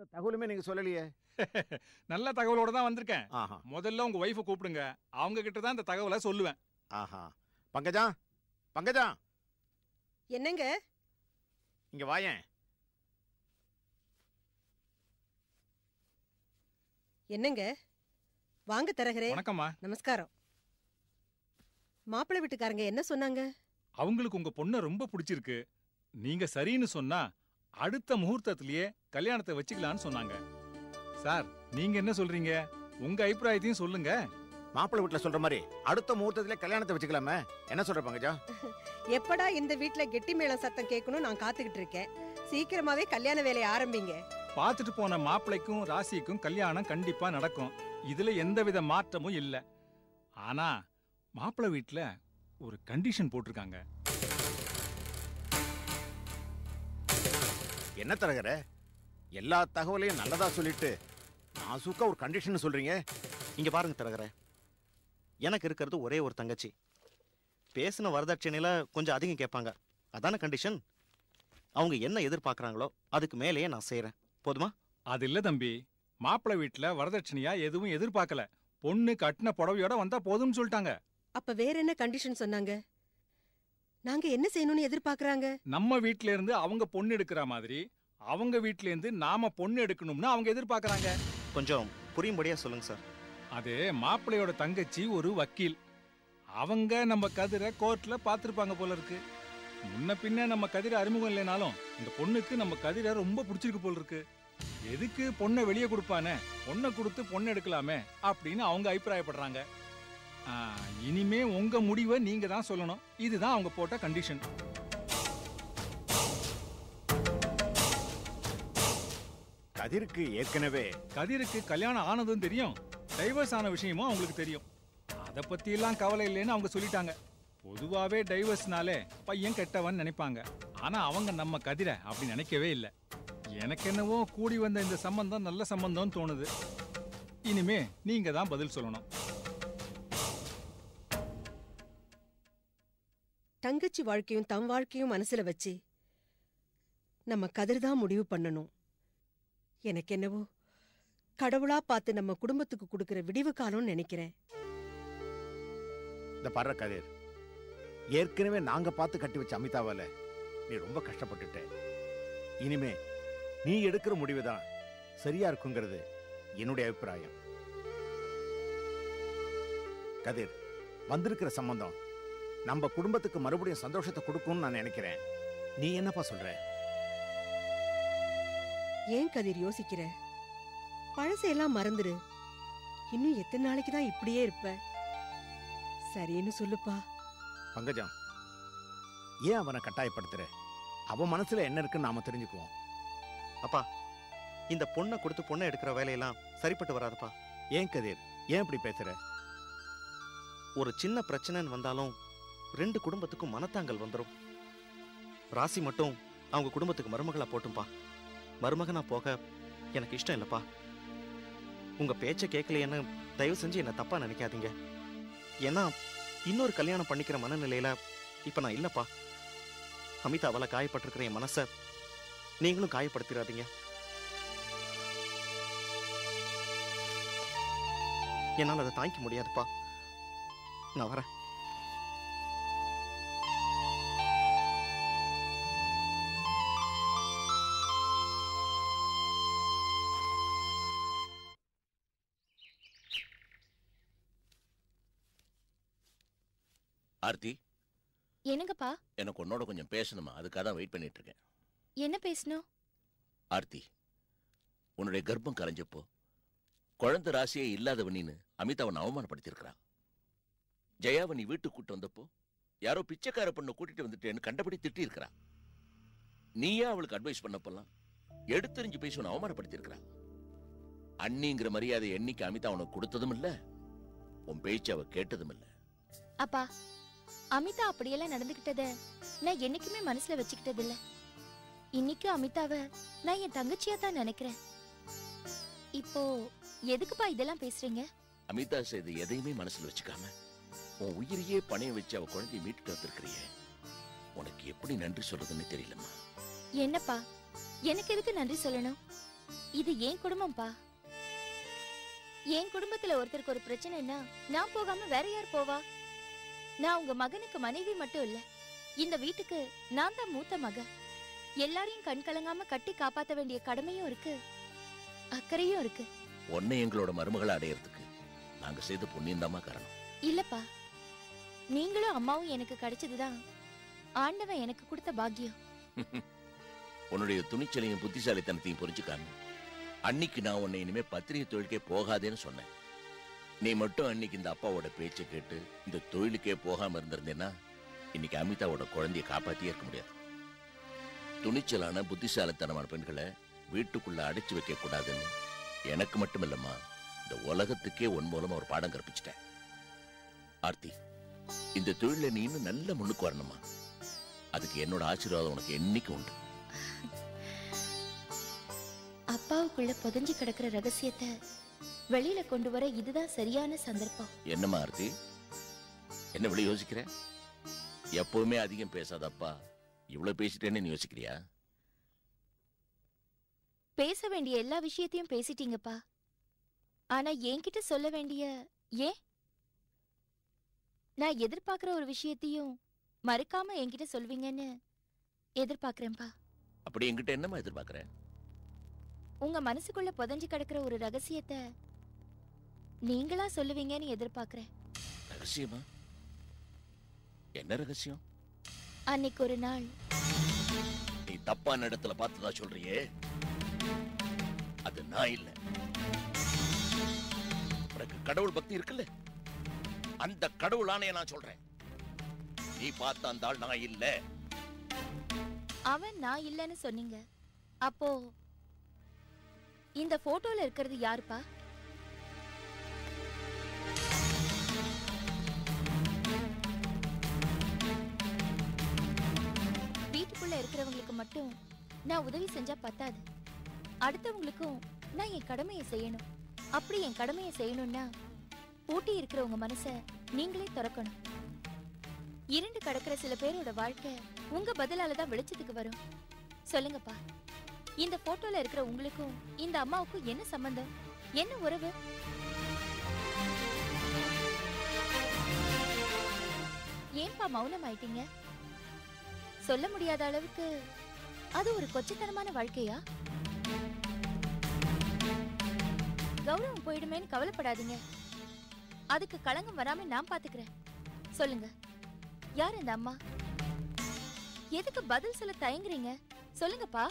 எந்த தகவலுமே நீங்க சொல்லலையே நல்ல தகவலோட தான் வந்திருக்கேன் ஆஹா முதல்ல உங்க ஒய்ஃபை கூப்பிடுங்க அவங்க கிட்ட தான் இந்த தகவலை சொல்லுவேன் ஆஹா பங்கஜா பங்கஜா என்னங்க இங்க வாயேன் என்னங்க வாங்க தரகரே வணக்கம்மா நமஸ்காரம் மாப்பிள்ளை வீட்டுக்காரங்க என்ன சொன்னாங்க அவங்களுக்கு உங்க பொண்ணை ரொம்ப பிடிச்சிருக்கு நீங்க சரின்னு சொன்னா அடுத்த முகூர்த்தத்திலேயே கல்யாணத்தை வச்சுக்கலாம்னு சொன்னாங்க சார் நீங்க என்ன சொல்றீங்க உங்க அபிப்பிராயத்தையும் சொல்லுங்க மாப்பிள்ளை வீட்டுல சொல்ற மாதிரி அடுத்த முகூர்த்தத்திலே கல்யாணத்தை வச்சுக்கலாமே என்ன சொல்ற பங்கஜா எப்படா இந்த வீட்ல கெட்டி மேளம் சத்தம் கேட்கணும் நான் காத்துக்கிட்டு இருக்கேன் சீக்கிரமாவே கல்யாண வேலையை ஆரம்பிங்க பார்த்துட்டு போன மாப்பிள்ளைக்கும் ராசிக்கும் கல்யாணம் கண்டிப்பா நடக்கும் இதுல எந்தவித மாற்றமும் இல்ல ஆனா மாப்பிள்ளை வீட்ல ஒரு கண்டிஷன் போட்டிருக்காங்க என்ன தரகர எல்லா தகவலையும் நல்லதா சொல்லிட்டு நாசுக்கா ஒரு கண்டிஷன் சொல்றீங்க இங்க பாருங்க தரகர எனக்கு இருக்கிறது ஒரே ஒரு தங்கச்சி பேசின வரதட்சணையில கொஞ்சம் அதிகம் கேட்பாங்க அதான கண்டிஷன் அவங்க என்ன எதிர்பார்க்கறாங்களோ அதுக்கு மேலேயே நான் செய்றேன் போதுமா அது இல்ல தம்பி மாப்பிள்ளை வீட்ல வரதட்சணையா எதுவும் எதிர்பார்க்கல பொண்ணு கட்டின புடவையோட வந்தா போதும்னு சொல்லிட்டாங்க அப்ப வேற என்ன கண்டிஷன் சொன்னாங்க நாங்க என்ன செய்யணும்னு எதிர்பார்க்கறாங்க நம்ம வீட்ல இருந்து அவங்க பொண்ணு எடுக்கிற மாதிரி அவங்க வீட்ல இருந்து நாம பொண்ணு எடுக்கணும்னு அவங்க எதிர்பார்க்கறாங்க கொஞ்சம் புரியும்படியா சொல்லுங்க சார் அது மாப்பிள்ளையோட தங்கச்சி ஒரு வக்கீல் அவங்க நம்ம கதிரை கோர்ட்ல பார்த்திருப்பாங்க போல இருக்கு முன்ன பின்ன நம்ம கதிரை அறிமுகம் இல்லைனாலும் இந்த பொண்ணுக்கு நம்ம கதிரை ரொம்ப பிடிச்சிருக்கு போல இருக்கு எதுக்கு பொண்ணை வெளியே கொடுப்பானே பொண்ணை கொடுத்து பொண்ணு எடுக்கலாமே அப்படின்னு அவங்க அபிப்பிராயப்படுறாங்க ஆ, இனிமே உங்க முடிவை நீங்க தான் சொல்லணும் இதுதான் அவங்க போட்ட கண்டிஷன் கதிருக்கு ஏற்கனவே கதிருக்கு கல்யாணம் ஆனதும் தெரியும் டைவர்ஸ் ஆன விஷயமும் அவங்களுக்கு தெரியும் அத பத்தி எல்லாம் கவலை இல்லைன்னு அவங்க சொல்லிட்டாங்க பொதுவாவே டைவர்ஸ்னாலே பையன் கெட்டவன் நினைப்பாங்க ஆனா அவங்க நம்ம கதிரை அப்படி நினைக்கவே இல்லை எனக்கு என்னவோ கூடி வந்த இந்த சம்பந்தம் நல்ல சம்பந்தம்னு தோணுது இனிமே நீங்க தான் பதில் சொல்லணும் தங்கச்சி வாழ்க்கையும் தம் வாழ்க்கையும் மனசுல வச்சு நம்ம கதிர் தான் முடிவு பண்ணணும் எனக்கு என்னவோ கடவுளா பார்த்து நம்ம குடும்பத்துக்கு கொடுக்கிற விடிவு காலம்னு நினைக்கிறேன் இந்த படுற கதிர் ஏற்கனவே நாங்க பார்த்து கட்டி வச்ச அமிதாவால நீ ரொம்ப கஷ்டப்பட்டுட்ட இனிமே நீ எடுக்கிற முடிவு தான் சரியா இருக்குங்கிறது என்னுடைய அபிப்பிராயம் கதிர் வந்திருக்கிற சம்பந்தம் நம்ம குடும்பத்துக்கு மறுபடியும் சந்தோஷத்தை கொடுக்கும்னு நான் நினைக்கிறேன் நீ என்னப்பா சொல்ற ஏன் கதிர் யோசிக்கிற பழசையெல்லாம் மறந்துடு இன்னும் எத்தனை நாளைக்கு தான் இப்படியே இருப்ப சரின்னு சொல்லுப்பா பங்கஜம் ஏன் அவனை கட்டாயப்படுத்துற அவன் மனசுல என்ன இருக்குன்னு நாம தெரிஞ்சுக்குவோம் அப்பா இந்த பொண்ணை கொடுத்து பொண்ணை எடுக்கிற வேலையெல்லாம் சரிப்பட்டு வராதுப்பா ஏன் கதிர் ஏன் இப்படி பேசுற ஒரு சின்ன பிரச்சனைன்னு வந்தாலும் ரெண்டு குடும்பத்துக்கும் மனத்தாங்கல் வந்துடும் ராசி மட்டும் அவங்க குடும்பத்துக்கு மருமகளா போட்டும்பா மருமகனா போக எனக்கு இஷ்டம் இல்லப்பா உங்க பேச்ச கேட்கலையேன்னு தயவு செஞ்சு என்ன தப்பா நினைக்காதீங்க ஏன்னா இன்னொரு கல்யாணம் பண்ணிக்கிற மனநிலையில இப்ப நான் இல்லப்பா அமிதாவால காயப்பட்டிருக்கிற என் மனச நீங்களும் காயப்படுத்திடாதீங்க என்னால் அதை தாங்கிக்க முடியாதுப்பா நான் வரேன் ஆர்த்தி என்னங்கப்பா எனக்கு உன்னோட கொஞ்சம் பேசணுமா அதுக்காக தான் வெயிட் பண்ணிட்டு இருக்கேன் என்ன பேசணும் ஆர்த்தி உன்னுடைய கர்ப்பம் கரைஞ்சப்போ குழந்தை ராசியே இல்லாதவனின்னு அமிதாவன் அவமானப்படுத்தியிருக்கிறா ஜெயாவை நீ வீட்டுக்கு கூட்டு வந்தப்போ யாரோ பிச்சைக்கார பொண்ணை கூட்டிட்டு வந்துட்டேன்னு கண்டபடி திட்டி இருக்கிறா நீயா அவளுக்கு அட்வைஸ் பண்ணப்பெல்லாம் எடுத்தெறிஞ்சு பேசி உன்னை அவமானப்படுத்தியிருக்கிறா அண்ணிங்கிற மரியாதை என்னைக்கு அமிதா உனக்கு கொடுத்ததும் இல்ல உன் பேச்சு அவ கேட்டதும் இல்ல அப்பா அமிதா அப்படியெல்லாம் நடந்துகிட்டத நான் என்னைக்குமே மனசுல வச்சுக்கிட்டது இல்ல இன்னைக்கு அமிதாவ நான் என் தங்கச்சியா தான் நினைக்கிறேன் இப்போ எதுக்குப்பா இதெல்லாம் பேசுறீங்க அமிதா செய்த எதையுமே மனசுல வச்சுக்காம உன் உயிரையே பணையம் வச்சு அவ குழந்தைய மீட்டுட்டு வந்திருக்கிறியே உனக்கு எப்படி நன்றி சொல்றதுன்னு தெரியலம்மா என்னப்பா எனக்கு எதுக்கு நன்றி சொல்லணும் இது என் குடும்பம்ப்பா என் குடும்பத்துல ஒருத்தருக்கு ஒரு பிரச்சனைன்னா நான் போகாம வேற யார் போவா நான் உங்க மகனுக்கு மனைவி மட்டும் இல்ல இந்த வீட்டுக்கு நான் தான் மூத்த மக எல்லாரையும் கண் கலங்காம கட்டி காப்பாத்த வேண்டிய கடமையும் இருக்கு அக்கறையும் இருக்கு உன்னை எங்களோட மருமகளை அடையறதுக்கு நாங்க செய்த புண்ணியம் காரணம் இல்லப்பா நீங்களும் அம்மாவும் எனக்கு கிடைச்சதுதான் ஆண்டவன் எனக்கு கொடுத்த பாக்கியம் உன்னுடைய துணிச்சலையும் புத்திசாலித்தனத்தையும் புரிஞ்சுக்காம அன்னைக்கு நான் உன்னை இனிமே பத்திரிகை தொழிலுக்கே போகாதேன்னு சொன்னேன் நீ மட்டும் அன்னைக்கு இந்த அப்பாவோட பேச்சை கேட்டு இந்த தொழிலுக்கே போகாம இருந்திருந்தேன்னா இன்னைக்கு அமிதாவோட குழந்தைய காப்பாத்தியே இருக்க முடியாது துணிச்சலான புத்திசாலித்தனமான பெண்களை வீட்டுக்குள்ள அடைச்சு வைக்க கூடாதுன்னு எனக்கு மட்டும் இல்லம்மா இந்த உலகத்துக்கே உன் மூலமா ஒரு பாடம் கற்பிச்சிட்டேன் ஆர்த்தி இந்த தொழில நீ இன்னும் நல்ல முன்னுக்கு வரணுமா அதுக்கு என்னோட ஆசீர்வாதம் உனக்கு என்னைக்கு உண்டு அப்பாவுக்குள்ள புதைஞ்சு கிடக்கிற ரகசியத்தை வெளியில கொண்டு வர இதுதான் சரியான சந்தர்ப்பம் என்னம்மா ஆர்த்தி என்ன விலை யோசிக்கிற எப்பவுமே அதிகம் பேசாதப்பா இவ்வளவு பேசிட்டேன்னு நீ யோசிக்கிறியா பேச வேண்டிய எல்லா விஷயத்தையும் பேசிட்டீங்கப்பா ஆனா என்கிட்ட சொல்ல வேண்டிய ஏன் நான் எதிர்பார்க்கிற ஒரு விஷயத்தையும் மறுக்காம என்கிட்ட சொல்வீங்கன்னு எதிர்பார்க்கறேன்ப்பா அப்படி என்கிட்ட என்னம்மா எதிர்பார்க்கற உங்க மனசுக்குள்ள புதைஞ்சு கிடக்கிற ஒரு ரகசியத்தை நீங்களா சொல்லுவீங்கன்னு எதிர்பார்க்கறேன் ரகசியமா என்ன ரகசியம் அன்னைக்கு ஒரு நாள் நீ தப்பான இடத்துல பார்த்ததா சொல்றியே அது நான் இல்ல உனக்கு கடவுள் பக்தி இருக்குல்ல அந்த கடவுளானே நான் சொல்றேன் நீ பார்த்த அந்த ஆள் நான் இல்ல அவன் நான் இல்லைன்னு சொன்னீங்க அப்போ இந்த போட்டோல இருக்கிறது யாருப்பா வீட்டுக்குள்ள இருக்கிறவங்களுக்கு மட்டும் நான் உதவி செஞ்சா பத்தாது அடுத்தவங்களுக்கும் நான் என் கடமையை செய்யணும் அப்படி என் கடமையை செய்யணும்னா பூட்டி இருக்கிறவங்க மனச நீங்களே திறக்கணும் இருண்டு கிடக்கிற சில பேரோட வாழ்க்கை உங்க பதிலால தான் வெளிச்சத்துக்கு வரும் சொல்லுங்கப்பா இந்த போட்டோல இருக்கிற உங்களுக்கும் இந்த அம்மாவுக்கும் என்ன சம்பந்தம் என்ன உறவு ஏன்பா மௌனம் ஆயிட்டீங்க சொல்ல முடியாத அளவுக்கு அது ஒரு கொச்சத்தனமான வாழ்க்கையா கௌரவம் போயிடுமேன்னு கவலைப்படாதீங்க அதுக்கு களங்கம் வராம நான் பாத்துக்கிறேன் சொல்லுங்க யார் இந்த அம்மா எதுக்கு பதில் சொல்ல தயங்குறீங்க சொல்லுங்கப்பா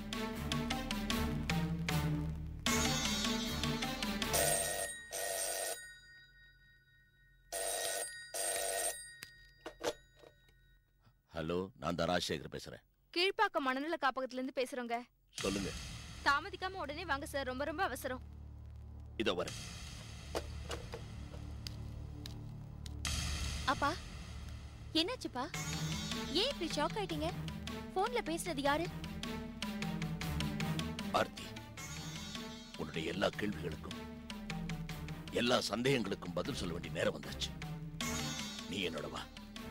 ஹலோ நான் தான் ராஜசேகர் பேசுறேன் கீழ்ப்பாக்கம் மனநல காப்பகத்துல இருந்து பேசுறோங்க சொல்லுங்க தாமதிக்காம உடனே வாங்க சார் ரொம்ப ரொம்ப அவசரம் இதோ வரேன் அப்பா என்னாச்சுப்பா ஏன் இப்படி ஷாக் ஆயிட்டீங்க போன்ல பேசுறது யாரு ஆர்த்தி உன்னுடைய எல்லா கேள்விகளுக்கும் எல்லா சந்தேகங்களுக்கும் பதில் சொல்ல வேண்டிய நேரம் வந்தாச்சு நீ என்னோட வா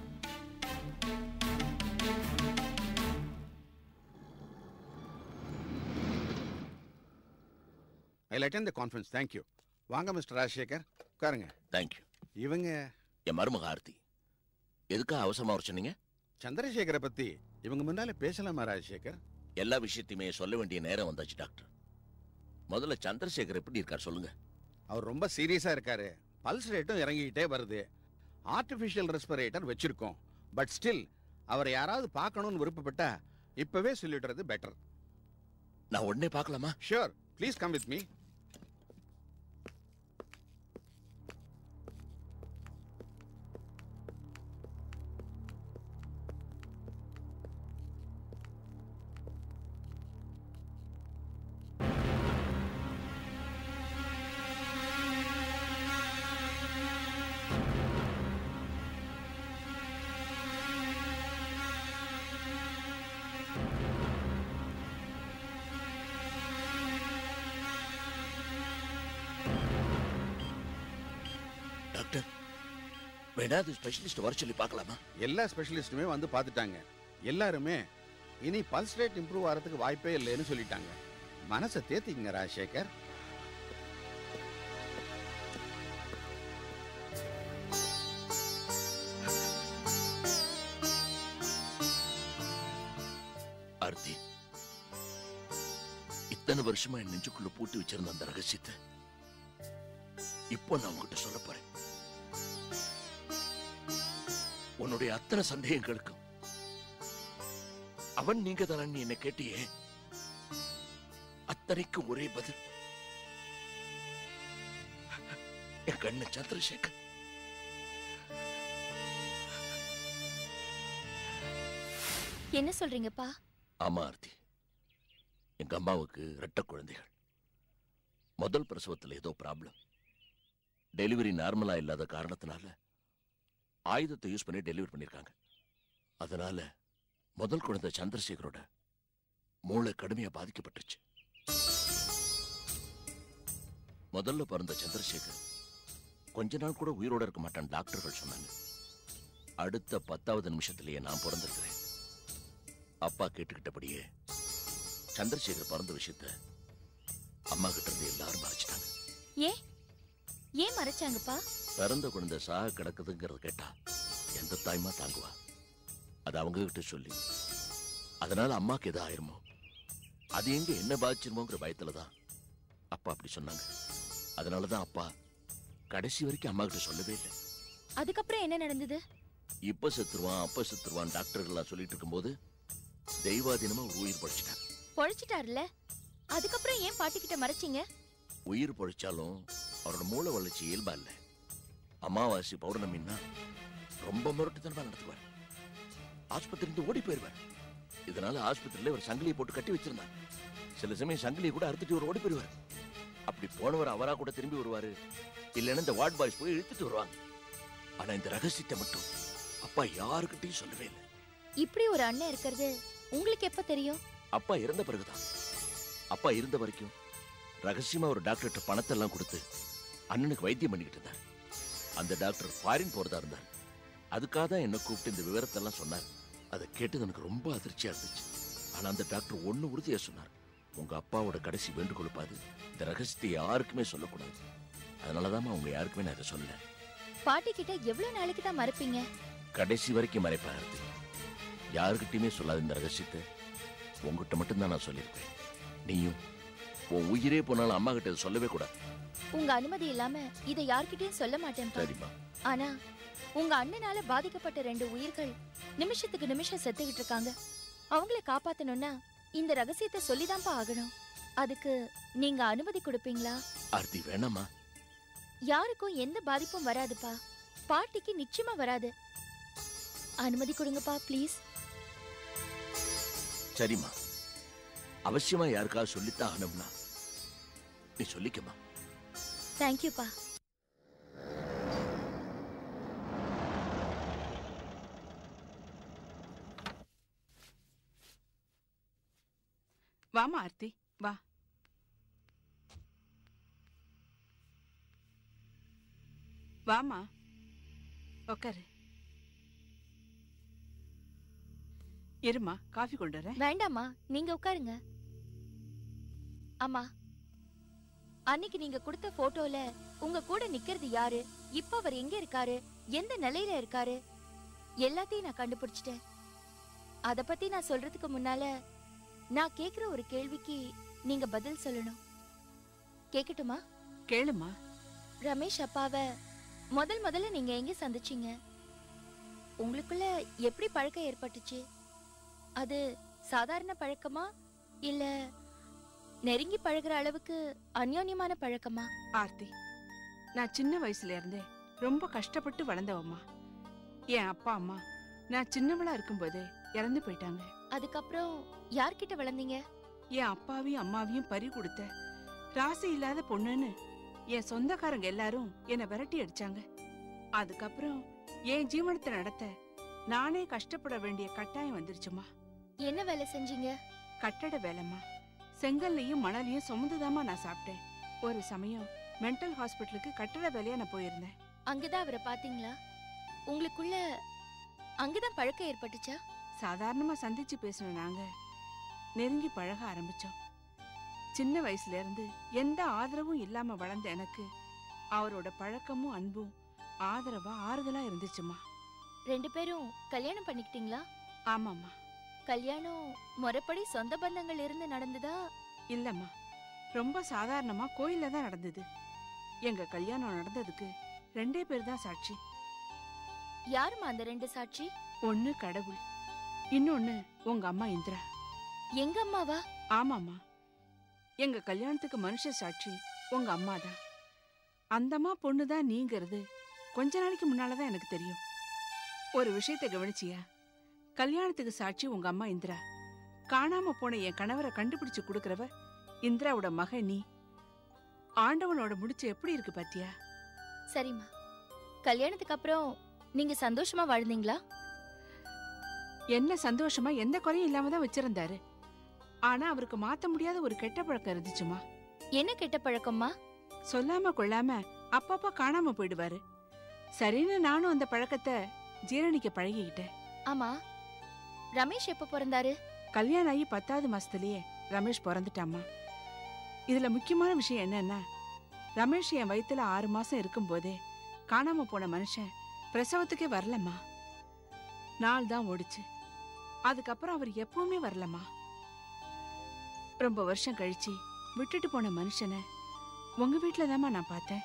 I attend the conference thank you வாங்க மிஸ்டர் ராஜசேகர் உட்காருங்க தேங்க்யூ இவங்க என் மருமக ஆர்த்தி எதுக்காக அவசரமா வர சொன்னீங்க சந்திரசேகரை பத்தி இவங்க முன்னால பேசலாமா ராஜசேகர் எல்லா விஷயத்தையுமே சொல்ல வேண்டிய நேரம் வந்தாச்சு டாக்டர் முதல்ல சந்திரசேகர் எப்படி இருக்கார் சொல்லுங்க அவர் ரொம்ப சீரியஸா இருக்காரு பல்ஸ் ரேட்டும் இறங்கிக்கிட்டே வருது ஆர்டிஃபிஷியல் ரெஸ்பிரேட்டர் வச்சிருக்கோம் பட் ஸ்டில் அவரை யாராவது பார்க்கணும்னு விருப்பப்பட்டா இப்பவே சொல்லிடுறது பெட்டர் நான் உடனே பார்க்கலாமா sure please come with me doctor வேணா அது ஸ்பெஷலிஸ்ட் வர சொல்லி பார்க்கலாமா எல்லா ஸ்பெஷலிஸ்ட்டுமே வந்து பார்த்துட்டாங்க எல்லாருமே இனி பல்ஸ் ரேட் இம்ப்ரூவ் ஆகிறதுக்கு வாய்ப்பே இல்லைன்னு சொல்லிட்டாங்க மனசை தேத்திக்கங்க ராஜசேகர் ஆர்த்தி இத்தனை வருஷமா என் நெஞ்சுக்குள்ள பூட்டி வச்சிருந்த அந்த ரகசியத்தை இப்போ நான் உங்ககிட்ட சொல்ல போறேன் உன்னுடைய அத்தனை சந்தேகங்களுக்கும் அவன் நீங்க தானே என்ன கேட்டியே அத்தனைக்கும் ஒரே பதில் என் கண்ணு சந்திரசேகர் என்ன சொல்றீங்கப்பா ஆமா ஆர்த்தி எங்க அம்மாவுக்கு ரெட்ட குழந்தைகள் முதல் பிரசவத்துல ஏதோ ப்ராப்ளம் டெலிவரி நார்மலா இல்லாத காரணத்தினால ஆயுதத்தை யூஸ் பண்ணி டெலிவரி பண்ணிருக்காங்க அதனால முதல் குழந்தை சந்திரசேகரோட மூளை கடுமையா பாதிக்கப்பட்டுச்சு முதல்ல பிறந்த சந்திரசேகர் கொஞ்ச நாள் கூட உயிரோட இருக்க மாட்டான் டாக்டர்கள் சொன்னாங்க அடுத்த பத்தாவது நிமிஷத்திலேயே நான் பிறந்திருக்கிறேன் அப்பா கேட்டுக்கிட்டபடியே சந்திரசேகர் பிறந்த விஷயத்த அம்மா கிட்ட இருந்து எல்லாரும் மறைச்சிட்டாங்க ஏன் ஏன் மறைச்சாங்கப்பா பிறந்த குழந்தை சாக கிடக்குதுங்கிறத கேட்டா எந்த தாய்மா தாங்குவா அது அவங்க கிட்ட சொல்லி அதனால அம்மாக்கு எது ஆயிருமோ அது எங்க என்ன பாதிச்சிருமோங்கிற பயத்துல தான் அப்பா அப்படி சொன்னாங்க அதனாலதான் அப்பா கடைசி வரைக்கும் அம்மா கிட்ட சொல்லவே இல்லை அதுக்கப்புறம் என்ன நடந்தது இப்ப செத்துருவான் அப்ப செத்துருவான் டாக்டர்கள் எல்லாம் சொல்லிட்டு இருக்கும்போது தெய்வாதீனமா ஒரு உயிர் பழிச்சிட்டாங்க பொழைச்சிட்டாருல அதுக்கப்புறம் ஏன் பாட்டி கிட்ட மறைச்சீங்க உயிர் பொழைச்சாலும் அவரோட மூளை வளர்ச்சி இயல்பா இல்ல அமாவாசை பௌர்ணமின்னா ரொம்ப முரட்டுத்தனமா நடத்துவார் ஆஸ்பத்திரிந்து ஓடி போயிருவார் இதனால ஆஸ்பத்திரியில ஒரு சங்கிலியை போட்டு கட்டி வச்சிருந்தாங்க சில சமயம் சங்கிலியை கூட அறுத்துட்டு ஒரு ஓடி போயிருவார் அப்படி போனவர் அவரா கூட திரும்பி வருவாரு இல்லைன்னா இந்த வார்ட் பாய்ஸ் போய் இழுத்துட்டு வருவாங்க ஆனா இந்த ரகசியத்தை மட்டும் அப்பா யாருக்கிட்டையும் சொல்லவே இல்லை இப்படி ஒரு அண்ணன் இருக்கிறது உங்களுக்கு எப்ப தெரியும் அப்பா இறந்த பிறகுதான் அப்பா இருந்த வரைக்கும் ரகசியமா ஒரு டாக்டர்கிட்ட பணத்தை எல்லாம் கொடுத்து அண்ணனுக்கு வைத்தியம் பண்ணிக்கிட்டு இருந்தார் அந்த டாக்டர் ஃபாரின் போறதா இருந்தார் அதுக்காக தான் என்ன கூப்பிட்டு இந்த விவரத்தை எல்லாம் சொன்னார் அதை கேட்டது எனக்கு ரொம்ப அதிர்ச்சியா இருந்துச்சு ஆனா அந்த டாக்டர் ஒண்ணு உறுதியா சொன்னார் உங்க அப்பாவோட கடைசி வேண்டுகோள் பாது இந்த ரகசியத்தை யாருக்குமே சொல்லக்கூடாது அதனாலதான் உங்க யாருக்குமே நான் இதை சொல்லல பாட்டி கிட்ட எவ்வளவு நாளைக்கு தான் மறைப்பீங்க கடைசி வரைக்கும் மறைப்பேன் ஆர்த்தி யாருக்கிட்டையுமே சொல்லாத இந்த ரகசியத்தை உங்ககிட்ட மட்டும்தான் நான் சொல்லியிருப்பேன் நீயும் உன் உயிரே போனாலும் அம்மா கிட்ட இதை சொல்லவே கூடாது உங்க அனுமதி இல்லாம இத யார்கிட்டயும் சொல்ல மாட்டேன்ப்பா சரிம்மா ஆனா உங்க அண்ணனால பாதிக்கப்பட்ட ரெண்டு உயிர்கள் நிமிஷத்துக்கு நிமிஷம் செத்துக்கிட்டு இருக்காங்க அவங்கள காப்பாத்தணும்னா இந்த ரகசியத்தை சொல்லிதான்ப்பா ஆகணும் அதுக்கு நீங்க அனுமதி கொடுப்பீங்களா ஆர்த்தி வேணாமா யாருக்கும் எந்த பாதிப்பும் வராதுப்பா பாட்டிக்கு நிச்சயமா வராது அனுமதி கொடுங்கப்பா ப்ளீஸ் சரிம்மா அவசியமா யாருக்காவது சொல்லித்தான் ஆகணும்னா நீ சொல்லிக்கம்மா தேங்க்யூப்பா வாமா ஆர்த்தி வா வாமா உக்காரு இருமா காஃபி கொண்டு வரேன் வேண்டாம்மா நீங்க உட்காருங்க அம்மா அன்னைக்கு நீங்க கொடுத்த போட்டோல உங்க கூட நிக்கிறது யாரு இப்ப அவர் எங்க இருக்காரு எந்த நிலையில இருக்காரு எல்லாத்தையும் நான் கண்டுபிடிச்சிட்டேன் அத பத்தி நான் சொல்றதுக்கு முன்னால நான் கேக்குற ஒரு கேள்விக்கு நீங்க பதில் சொல்லணும் கேக்கட்டுமா கேளுமா ரமேஷ் அப்பாவை முதல் முதல்ல நீங்க எங்க சந்திச்சீங்க உங்களுக்குள்ள எப்படி பழக்கம் ஏற்பட்டுச்சு அது சாதாரண பழக்கமா இல்ல நெருங்கி பழகுற அளவுக்கு அந்யோன்யமான பழக்கமா ஆர்த்தி நான் சின்ன வயசுல இருந்தே ரொம்ப கஷ்டப்பட்டு வளர்ந்தவம்மா என் அப்பா அம்மா நான் சின்னவளா இருக்கும்போதே இறந்து போயிட்டாங்க அதுக்கப்புறம் யார்கிட்ட வளர்ந்தீங்க என் அப்பாவையும் அம்மாவையும் பறி கொடுத்த ராசி இல்லாத பொண்ணுன்னு என் சொந்தக்காரங்க எல்லாரும் என்னை விரட்டி அடிச்சாங்க அதுக்கப்புறம் என் ஜீவனத்தை நடத்த நானே கஷ்டப்பட வேண்டிய கட்டாயம் வந்துருச்சுமா என்ன வேலை செஞ்சீங்க கட்டட வேலைம்மா செங்கல்லையும் மணலையும் சுமந்துதாம்மா நான் சாப்பிட்டேன் ஒரு சமயம் மென்டல் ஹாஸ்பிட்டலுக்கு கட்டட வேலையா நான் போயிருந்தேன் அங்கதான் அவரை பாத்தீங்களா உங்களுக்குள்ள அங்கதான் பழக்கம் ஏற்பட்டுச்சா சாதாரணமா சந்திச்சு பேசின நாங்க நெருங்கி பழக ஆரம்பிச்சோம் சின்ன வயசுல இருந்து எந்த ஆதரவும் இல்லாம வளர்ந்த எனக்கு அவரோட பழக்கமும் அன்பும் ஆதரவா ஆறுதலா இருந்துச்சுமா ரெண்டு பேரும் கல்யாணம் பண்ணிக்கிட்டீங்களா ஆமாம்மா கல்யாணம் முறைப்படி சொந்த பந்தங்கள் இருந்து நடந்ததா இல்லம்மா ரொம்ப சாதாரணமா கோயில்ல தான் நடந்தது எங்க கல்யாணம் நடந்ததுக்கு ரெண்டே பேர் தான் சாட்சி யாரும்மா அந்த ரெண்டு சாட்சி ஒண்ணு கடவுள் இன்னொன்னு உங்க அம்மா இந்திரா எங்க அம்மாவா ஆமாம்மா எங்க கல்யாணத்துக்கு மனுஷ சாட்சி உங்க அம்மா தான் அந்தம்மா பொண்ணு தான் நீங்கிறது கொஞ்ச நாளைக்கு முன்னாலதான் எனக்கு தெரியும் ஒரு விஷயத்தை கவனிச்சியா கல்யாணத்துக்கு சாட்சி உங்க அம்மா இந்திரா காணாம போன என் கணவரை கண்டுபிடிச்சு கொடுக்கறவ இந்திராவோட மக நீ ஆண்டவனோட முடிச்சு எப்படி இருக்கு பாத்தியா சரிம்மா கல்யாணத்துக்கு அப்புறம் நீங்க சந்தோஷமா வாழ்ந்தீங்களா என்ன சந்தோஷமா எந்த குறையும் இல்லாம தான் வச்சிருந்தாரு ஆனா அவருக்கு மாத்த முடியாத ஒரு கெட்ட பழக்கம் இருந்துச்சுமா என்ன கெட்ட பழக்கம்மா சொல்லாம கொள்ளாம அப்பப்ப காணாம போயிடுவாரு சரின்னு நானும் அந்த பழக்கத்தை ஜீரணிக்க பழகிக்கிட்டேன் ஆமா ரமேஷ் எப்ப பிறந்தாரு கல்யாணம் ஆகி பத்தாவது மாசத்துலயே ரமேஷ் பிறந்துட்டாம்மா இதுல முக்கியமான விஷயம் என்னன்னா ரமேஷ் என் வயித்துல ஆறு மாசம் இருக்கும்போதே காணாம போன மனுஷன் பிரசவத்துக்கே வரலம்மா நாள் தான் ஓடுச்சு அதுக்கப்புறம் அவர் எப்பவுமே வரலம்மா ரொம்ப வருஷம் கழிச்சு விட்டுட்டு போன மனுஷனை உங்க வீட்டுல தாம்மா நான் பார்த்தேன்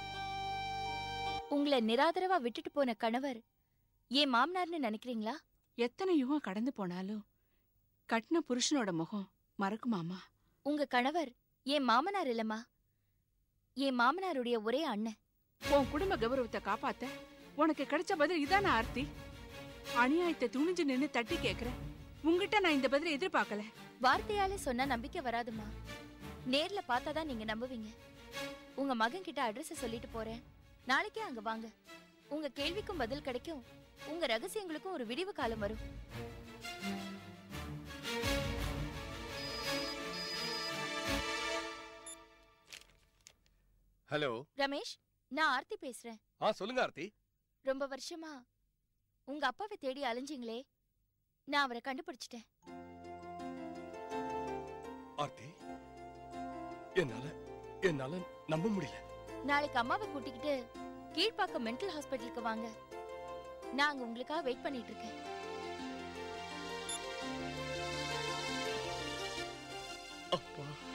உங்களை நிராதரவா விட்டுட்டு போன கணவர் ஏன் மாமனார்னு நினைக்கிறீங்களா எத்தனை யுகம் கடந்து போனாலும் கட்டின புருஷனோட முகம் மறக்குமாமா உங்க கணவர் என் மாமனார் இல்லம்மா என் மாமனாருடைய ஒரே அண்ணன் உன் குடும்ப கௌரவத்தை காப்பாத்த உனக்கு கிடைச்ச பதில் இதான ஆர்த்தி அநியாயத்தை துணிஞ்சு நின்னு தட்டி கேக்குறேன் உங்ககிட்ட நான் இந்த பதிலை எதிர்பார்க்கல வார்த்தையால சொன்னா நம்பிக்கை வராதுமா நேர்ல பார்த்தாதான் நீங்க நம்புவீங்க உங்க மகன் கிட்ட அட்ரஸ் சொல்லிட்டு போறேன் நாளைக்கே அங்க வாங்க உங்க கேள்விக்கும் பதில் கிடைக்கும் உங்க ரகசியங்களுக்கும் ஒரு விடிவு காலம் வரும் ஹலோ ரமேஷ் நான் ஆர்த்தி பேசுறேன் ஆ சொல்லுங்க ஆர்த்தி ரொம்ப வருஷமா உங்க அப்பாவை தேடி அலைஞ்சீங்களே நான் அவரை கண்டுபிடிச்சிட்டேன் ஆர்த்தி என்னால என்னால நம்ப முடியல நாளைக்கு அம்மாவை கூட்டிக்கிட்டு கீழ்ப்பாக்கம் மென்டல் ஹாஸ்பிட்டலுக்கு வாங்க நான் அங்க உங்களுக்காக வெயிட் பண்ணிட்டு இருக்கேன் அப்பா